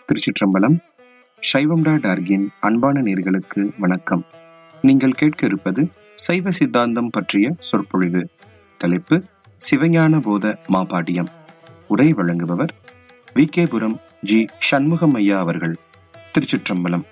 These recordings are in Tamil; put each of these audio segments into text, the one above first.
திருச்சிற்றம்பலம் சைவம்டா டார்கின் அன்பான நேர்களுக்கு வணக்கம் நீங்கள் கேட்க இருப்பது சைவ சித்தாந்தம் பற்றிய சொற்பொழிவு தலைப்பு சிவஞான போத மாபாடியம் உரை வழங்குபவர் வி கேபுரம் ஜி சண்முகம் ஐயா அவர்கள் திருச்சிற்றம்பலம்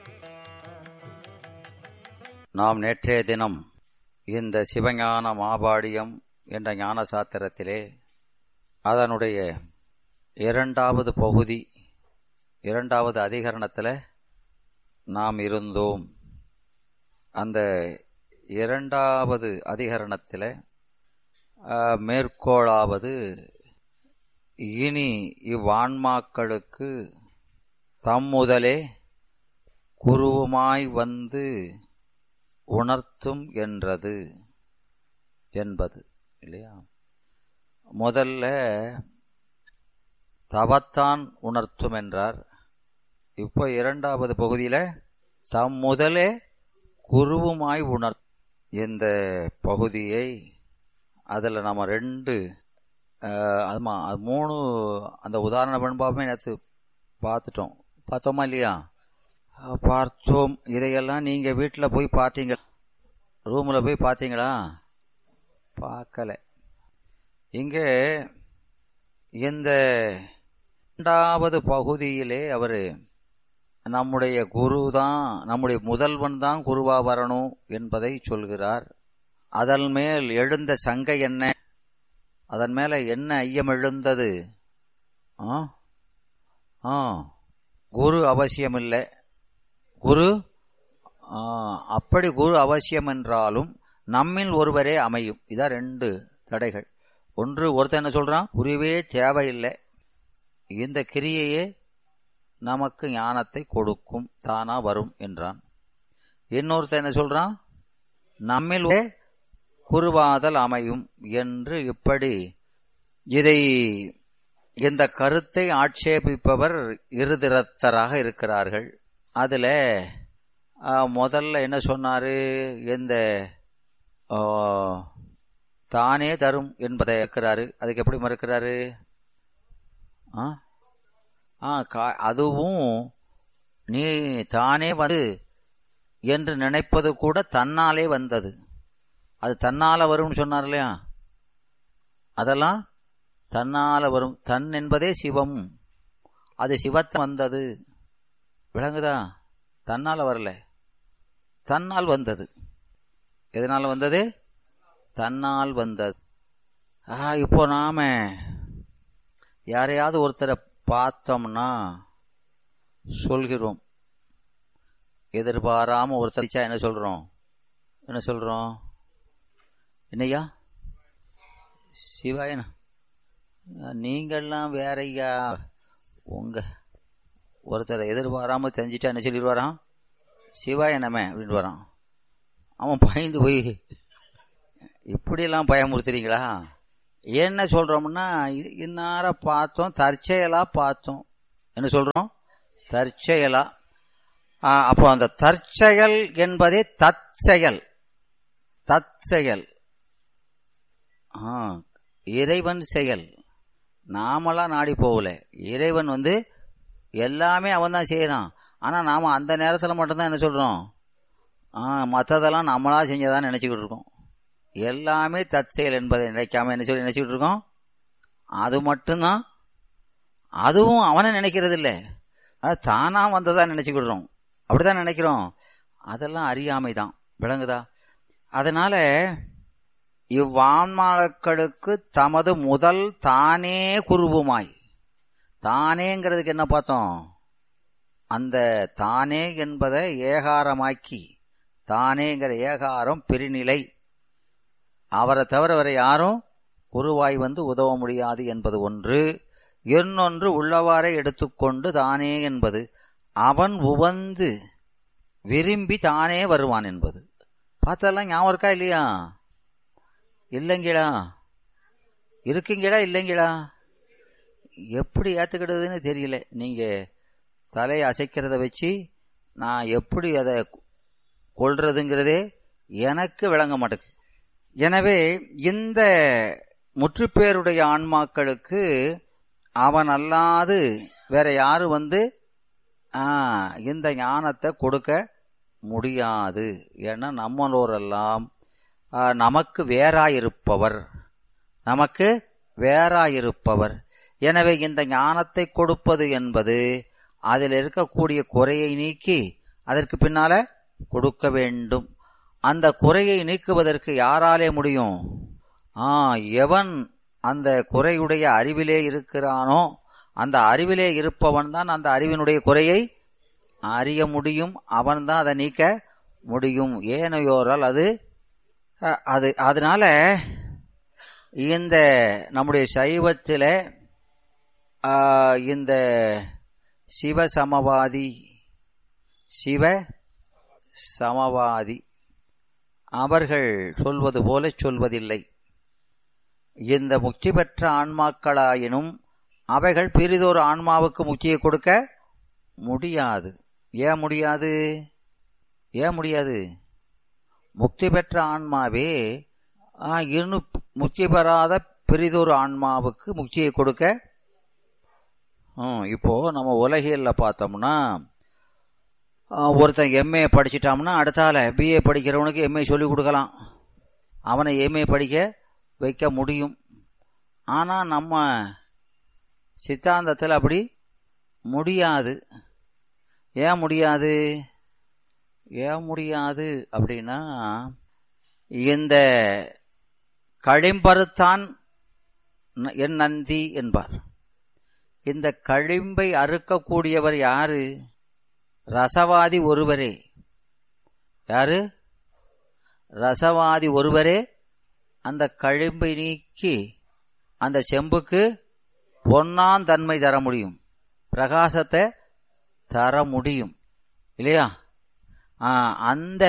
நாம் நேற்றைய தினம் இந்த சிவஞான மாபாடியம் என்ற ஞான சாத்திரத்திலே அதனுடைய இரண்டாவது பகுதி இரண்டாவது அதிகரணத்தில் நாம் இருந்தோம் அந்த இரண்டாவது அதிகரணத்தில் மேற்கோளாவது இனி இவ்வான்மாக்களுக்கு தம்முதலே குருவுமாய் வந்து உணர்த்தும் என்றது என்பது இல்லையா முதல்ல தவத்தான் உணர்த்தும் என்றார் இப்போ இரண்டாவது பகுதியில தம் முதலே குருவுமாய் உணர் இந்த பகுதியை அதில் நம்ம ரெண்டு அதுமா அது மூணு அந்த உதாரண பண்பாமே நேற்று பார்த்துட்டோம் பார்த்தோமா இல்லையா பார்த்தோம் இதையெல்லாம் நீங்க வீட்டில் போய் பார்த்தீங்க ரூமில் போய் பார்த்தீங்களா பார்க்கல இங்கே இந்த இரண்டாவது பகுதியிலே அவர் நம்முடைய குரு தான் நம்முடைய முதல்வன் தான் குருவா வரணும் என்பதை சொல்கிறார் அதன் மேல் எழுந்த சங்கை என்ன அதன் மேல என்ன ஐயம் எழுந்தது ஆ குரு அவசியம் இல்லை குரு அப்படி குரு அவசியம் என்றாலும் நம்மில் ஒருவரே அமையும் இதான் ரெண்டு தடைகள் ஒன்று ஒருத்தர் என்ன சொல்றான் குருவே தேவையில்லை இந்த கிரியையே நமக்கு ஞானத்தை கொடுக்கும் தானா வரும் என்றான் இன்னொருத்தர் என்ன சொல்றான் நம்மில் குருவாதல் அமையும் என்று இப்படி இதை இந்த கருத்தை ஆட்சேபிப்பவர் இருதிரத்தராக இருக்கிறார்கள் அதுல முதல்ல என்ன சொன்னாரு இந்த தானே தரும் என்பதை இருக்கிறாரு அதுக்கு எப்படி மறுக்கிறாரு அதுவும் நீ தானே வந்து என்று நினைப்பது கூட தன்னாலே வந்தது அது தன்னால வரும்னு சொன்னார் இல்லையா அதெல்லாம் தன்னால வரும் தன் என்பதே சிவம் அது சிவத்தை வந்தது விளங்குதா தன்னால வரல தன்னால் வந்தது எதனால வந்தது தன்னால் வந்தது ஆ இப்போ நாம யாரையாவது ஒருத்தரை பார்த்தோம்னா சொல்கிறோம் எதிர்பாராம ஒருத்தரிச்சா என்ன சொல்றோம் என்ன சொல்றோம் என்னையா சிவாயனா நீங்கள்லாம் வேறையா உங்க ஒருத்தரை எதிர்பாராம தெரிஞ்சிட்டா என்ன சொல்லிடுவாரான் சிவாயனமே அப்படின்னு வரான் அவன் பயந்து போய் இப்படியெல்லாம் பயமுறுத்துறீங்களா என்ன சொல்றோம்னா இன்னார பார்த்தோம் தற்செயலா பார்த்தோம் என்ன சொல்றோம் தற்செயலா அப்போ அந்த தற்செயல் என்பதே தற்செயல் தற்செயல் இறைவன் செயல் நாமெல்லாம் நாடி போகல இறைவன் வந்து எல்லாமே அவன் தான் செய்யறான் ஆனா நாம அந்த நேரத்துல மட்டும்தான் என்ன சொல்றோம் மற்றதெல்லாம் நம்மளா செஞ்சதான் நினைச்சுக்கிட்டு இருக்கோம் எல்லாமே தற்செயல் என்பதை நினைக்காம என்ன சொல்லி நினைச்சுக்கிட்டு இருக்கோம் அது மட்டும்தான் அதுவும் அவனை நினைக்கிறது இல்லை அது தானா வந்ததா நினைச்சுக்கிடுறோம் அப்படிதான் நினைக்கிறோம் அதெல்லாம் அறியாமை தான் விளங்குதா அதனால இவ்வான்மாக்களுக்கு தமது முதல் தானே குருவுமாய் தானேங்கிறதுக்கு என்ன பார்த்தோம் அந்த தானே என்பதை ஏகாரமாக்கி தானேங்கிற ஏகாரம் பெருநிலை அவரை தவிர வரை யாரும் குருவாய் வந்து உதவ முடியாது என்பது ஒன்று இன்னொன்று உள்ளவாறை எடுத்துக்கொண்டு தானே என்பது அவன் உவந்து விரும்பி தானே வருவான் என்பது பார்த்தெல்லாம் ஞாபகம் இருக்கா இல்லையா இல்லைங்களா இருக்குங்களா இல்லைங்களா எப்படி ஏத்துக்கிடுதுன்னு தெரியல நீங்க தலையை அசைக்கிறத வச்சு நான் எப்படி அதை கொள்றதுங்கிறதே எனக்கு விளங்க மாட்டேங்குது எனவே இந்த முற்றுப்பேருடைய ஆன்மாக்களுக்கு அவன் அல்லாது வேற யாரும் வந்து ஆ, இந்த ஞானத்தை கொடுக்க முடியாது ஏன்னா நம்மளோரெல்லாம் ஆ, நமக்கு வேறாயிருப்பவர் நமக்கு வேறாயிருப்பவர் எனவே இந்த ஞானத்தை கொடுப்பது என்பது அதில் இருக்கக்கூடிய குறையை நீக்கி அதற்கு பின்னால கொடுக்க வேண்டும் அந்த குறையை நீக்குவதற்கு யாராலே முடியும் ஆ எவன் அந்த குறையுடைய அறிவிலே இருக்கிறானோ அந்த அறிவிலே இருப்பவன் தான் அந்த அறிவினுடைய குறையை அறிய முடியும் அவன் தான் அதை நீக்க முடியும் ஏனையோரால் அது அ- அது அதனால இந்த நம்முடைய சைவத்தில ஆ, இந்த சிவ சமவாதி சிவ சமவாதி அவர்கள் சொல்வது போல சொல்வதில்லை இந்த முக்தி பெற்ற ஆன்மாக்களாயினும் அவைகள் பிறிதொரு ஆன்மாவுக்கு முக்தியை கொடுக்க முடியாது ஏன் முடியாது ஏன் முடியாது முக்தி பெற்ற ஆன்மாவே ஆ, இன்னும் முக்தி பெறாத பெரிதொரு ஆன்மாவுக்கு முக்தியை கொடுக்க ம், இப்போ நம்ம உலகியல்ல பார்த்தோம்னா ஆ, ஒருத்தன் எம்ஏ படிச்சிட்டான்னா அடுத்தால பிஏ படிக்கிறவனுக்கு எம்ஏ சொல்லி கொடுக்கலாம் அவனை எம்ஏ படிக்க வைக்க முடியும் ஆனா நம்ம சித்தாந்தத்தில் அப்படி முடியாது ஏன் முடியாது ஏன் முடியாது அப்படின்னா இந்த களிம்பருத்தான் ந- என் நந்தி என்பார் இந்த களிம்பை அறுக்கக்கூடியவர் யாரு ரசவாதி ஒருவரே யாரு ரசவாதி ஒருவரே அந்த களிம்பை நீக்கி அந்த செம்புக்கு பொன்னான் தன்மை தர முடியும் பிரகாசத்தை தர முடியும் இல்லையா ஆ, அந்த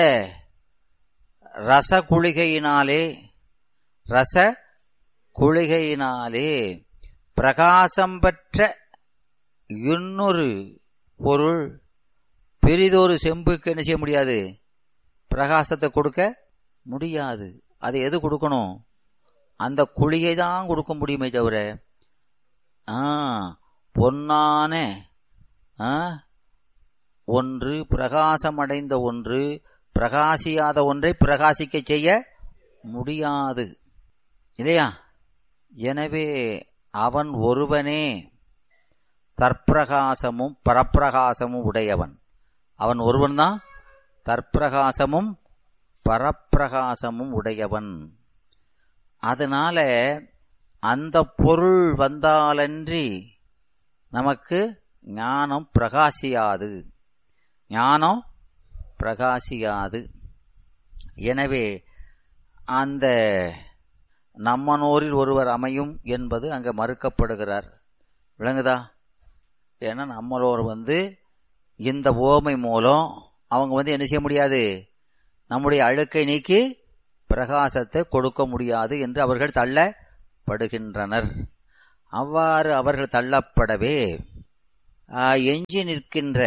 ரச குளிகையினாலே ரச குளிகையினாலே பிரகாசம் பெற்ற இன்னொரு பொருள் பெரிதொரு செம்புக்கு என்ன செய்ய முடியாது பிரகாசத்தை கொடுக்க முடியாது அது எது கொடுக்கணும் அந்த குளிகை தான் கொடுக்க முடியுமே தவிர ஆ பொன்னான ஆ, ஒன்று பிரகாசமடைந்த ஒன்று பிரகாசியாத ஒன்றை பிரகாசிக்க செய்ய முடியாது இல்லையா எனவே அவன் ஒருவனே தற்பிரகாசமும் பரப்பிரகாசமும் உடையவன் அவன் ஒருவன்தான் தற்பிரகாசமும் பரப்பிரகாசமும் உடையவன் அதனால அந்த பொருள் வந்தாலன்றி நமக்கு ஞானம் பிரகாசியாது ஞானம் பிரகாசியாது எனவே அந்த நம்மனோரில் ஒருவர் அமையும் என்பது அங்க மறுக்கப்படுகிறார் விளங்குதா ஏன்னா நம்மளோர் வந்து இந்த ஓமை மூலம் அவங்க வந்து என்ன செய்ய முடியாது நம்முடைய அழுக்கை நீக்கி பிரகாசத்தை கொடுக்க முடியாது என்று அவர்கள் தள்ளப்படுகின்றனர் அவ்வாறு அவர்கள் தள்ளப்படவே ஆ, எஞ்சி நிற்கின்ற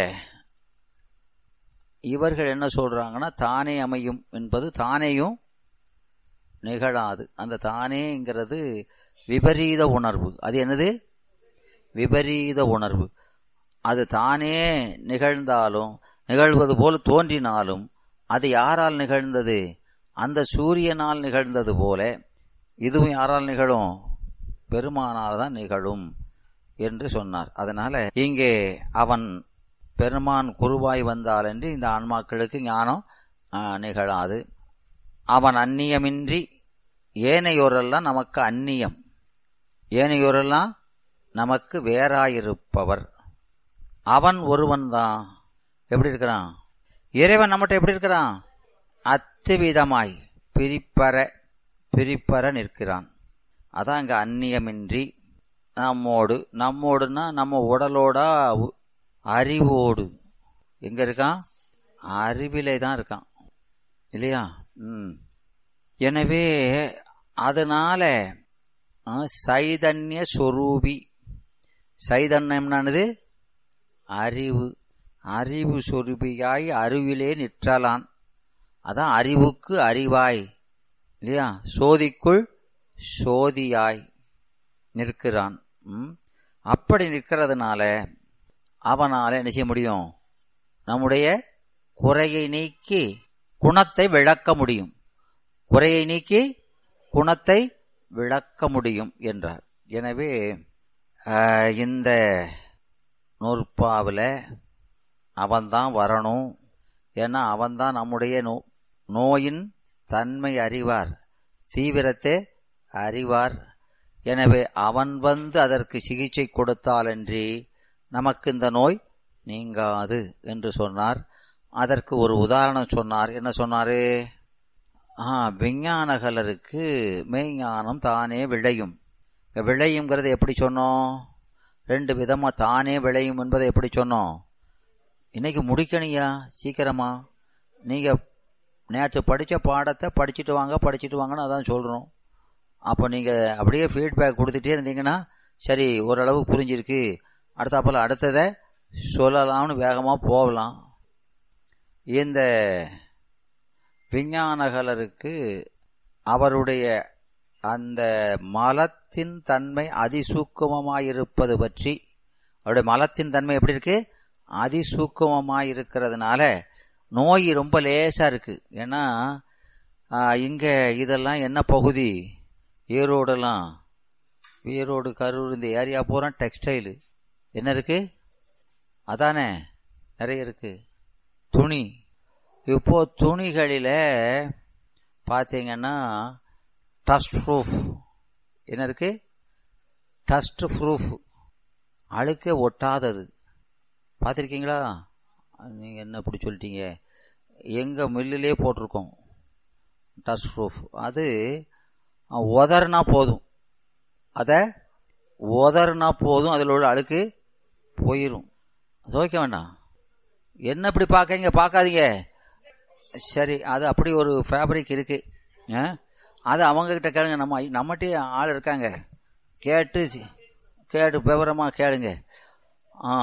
இவர்கள் என்ன சொல்றாங்கன்னா தானே அமையும் என்பது தானேயும் நிகழாது அந்த தானேங்கிறது விபரீத உணர்வு அது என்னது விபரீத உணர்வு அது தானே நிகழ்ந்தாலும் நிகழ்வது போல தோன்றினாலும் அது யாரால் நிகழ்ந்தது அந்த சூரியனால் நிகழ்ந்தது போல இதுவும் யாரால் நிகழும் பெருமானால் தான் நிகழும் என்று சொன்னார் அதனால இங்கே அவன் பெருமான் குருவாய் வந்தாலன்றி இந்த ஆன்மாக்களுக்கு ஞானம் ஆ, நிகழாது அவன் அந்நியமின்றி ஏனையோரெல்லாம் நமக்கு அந்நியம் ஏனையோரெல்லாம் நமக்கு வேறாயிருப்பவர் அவன் ஒருவன்தான் எப்படி இருக்கிறான் இறைவன் நம்மகிட்ட எப்படி இருக்கிறான் அத்துவிதமாய் பிரிப்பற பிரிப்பற நிற்கிறான் அதான் இங்க அந்நியமின்றி நம்மோடு நம்மோடுன்னா நம்ம உடலோட உ- அறிவோடு எங்க இருக்கான் அறிவிலே தான் இருக்கான் இல்லையா ம் எனவே அதனால ஆ, சைதன்ய சொரூபி சைதன்யம்னானது அறிவு அறிவு சொரூபியாய் அறிவிலே நிற்றலான் அதான் அறிவுக்கு அறிவாய் இல்லையா சோதிக்குள் சோதியாய் நிற்கிறான் ம்? அப்படி நிற்கிறதுனால அவனால என்ன செய்ய முடியும் நம்முடைய குறையை நீக்கி குணத்தை விளக்க முடியும் குறையை நீக்கி குணத்தை விளக்க முடியும் என்றார் எனவே ஆஹ், இந்த நூற்பாவில் அவன்தான் வரணும் ஏன்னா அவன்தான் நம்முடைய நோ நோயின் தன்மை அறிவார் தீவிரத்தை அறிவார் எனவே அவன் வந்து அதற்கு சிகிச்சை கொடுத்தாலன்றி நமக்கு இந்த நோய் நீங்காது என்று சொன்னார் அதற்கு ஒரு உதாரணம் சொன்னார் என்ன சொன்னாரு ஆ விஞ்ஞானகலருக்கு மெய்ஞானம் தானே விளையும் இங்க விளையுங்கிறது எப்படி சொன்னோம் ரெண்டு விதமா தானே விளையும் என்பதை எப்படி சொன்னோம் இன்னைக்கு முடிக்கணியா சீக்கிரமா நீங்க நேற்று படிச்ச பாடத்தை படிச்சுட்டு வாங்க படிச்சுட்டு வாங்கன்னு அதான் சொல்றோம் அப்போ நீங்க அப்படியே ஃபீட்பேக் கொடுத்துட்டே இருந்தீங்கன்னா சரி ஓரளவு புரிஞ்சிருக்கு அடுத்தாப்புல அடுத்ததை சொல்லலாம்னு வேகமா போகலாம் இந்த விஞ்ஞானகலருக்கு அவருடைய அந்த மலத்தின் தன்மை அதிசூக்குமமாயிருப்பது பற்றி அவருடைய மலத்தின் தன்மை எப்படி இருக்கு அதிசூக்குமமாயிருக்கிறதுனால நோய் ரொம்ப லேசா இருக்கு ஏன்னா ஆ, இங்க இதெல்லாம் என்ன பகுதி ஈரோடெல்லாம் ஈரோடு கரூர் இந்த ஏரியா பூரா டெக்ஸ்டைலு என்ன இருக்கு அதானே நிறைய இருக்கு துணி இப்போ துணிகளில பார்த்தீங்கன்னா டஸ்ட் ப்ரூஃப் என்ன இருக்கு டஸ்ட் ப்ரூஃப் அழுக்கே ஒட்டாதது பார்த்துருக்கீங்களா நீங்க என்ன இப்படி சொல்லிட்டீங்க எங்க மில்லுலே போட்டிருக்கோம் டஸ்ட் ப்ரூஃப் அது உதறினா போதும் அதை உதறினா போதும் அதில் உள்ள அழுக்கு போயிடும் துவைக்க வேண்டாம் என்ன இப்படி பார்க்கறீங்க பார்க்காதீங்க சரி அது அப்படி ஒரு ஃபேப்ரிக் இருக்கு ஆ? அது அவங்க கிட்ட கேளுங்க நம்ம நம்மகிட்டே ஆள் இருக்காங்க கேட்டு சி- கேட்டு விவரமா கேளுங்க ஆ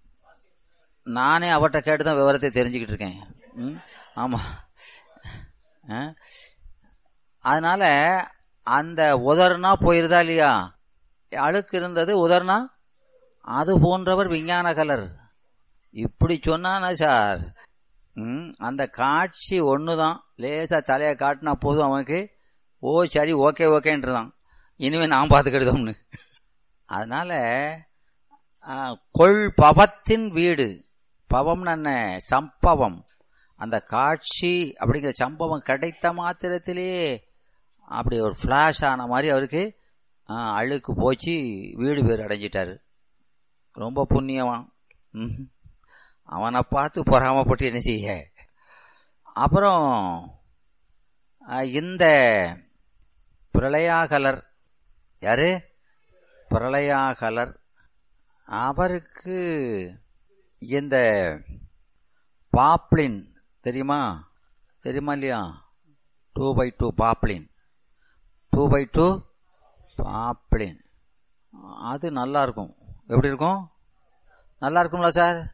நானே அவர்கிட்ட கேட்டு தான் விவரத்தை தெரிஞ்சுக்கிட்டு இருக்கேன் ம் ஆமா ஆ? அதனால அந்த உதறுனா போயிருதா இல்லையா அழுக்கு இருந்தது உதறுனா அது போன்றவர் விஞ்ஞான கலர் இப்படி சொன்னானா சார் ம், அந்த காட்சி ஒண்ணுதான் லேசா தலையை காட்டினா போதும் அவனுக்கு ஓ சரி ஓகே ஓகேன்றதான் இனிமே நான் பார்த்துக்கிடுதோம்னு அதனால ஆ, கொள் பவத்தின் வீடு பவம்னு என்ன சம்பவம் அந்த காட்சி அப்படிங்கிற சம்பவம் கிடைத்த மாத்திரத்திலேயே அப்படி ஒரு ஃப்ளாஷ் ஆன மாதிரி அவருக்கு ஆ, அழுக்கு போச்சு வீடு பேர் அடைஞ்சிட்டாரு ரொம்ப புண்ணியவான் ம்ஹும். அவனை பார்த்து பொறாமப்பட்டு என்ன செய்ய அப்புறம் அஹ், இந்த பிரளயாகலர் யாரு பிரளயாகலர் அவருக்கு இந்த பாப்ளின் தெரியுமா தெரியுமா இல்லையா two by two poplin two by two poplin அது நல்லா இருக்கும் எப்படி இருக்கும் நல்லா இருக்கும்ல சார்